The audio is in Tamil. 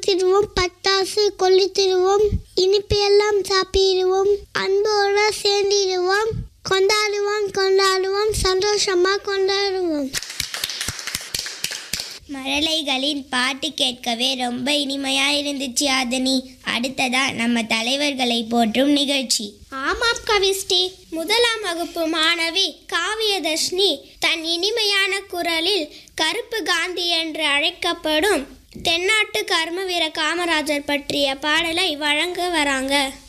குளித்திடுவோம் பட்டாசு கொளுத்திடுவோம் இனிப்பு எல்லாம் சாப்பிடுவோம் அன்போட சேர்ந்திடுவோம் கொண்டாடுவோம் கொண்டாடுவோம் சந்தோஷமா கொண்டாடுவோம் மழலைகளின் பாட்டு கேட்கவே ரொம்ப இனிமையா இருந்துச்சு ஆதனி அடுத்ததா நம்ம தலைவர்களை போற்றும் நிகழ்ச்சி ஆமாம் கவிஸ்ரீ முதலாம் வகுப்பு மாணவி காவியதர்ஷினி தன் இனிமையான குரலில் கருப்பு காந்தி என்று அழைக்கப்படும் தென்னாட்டு கர்மவீர காமராஜர் பற்றிய பாடலை வழங்க வராங்க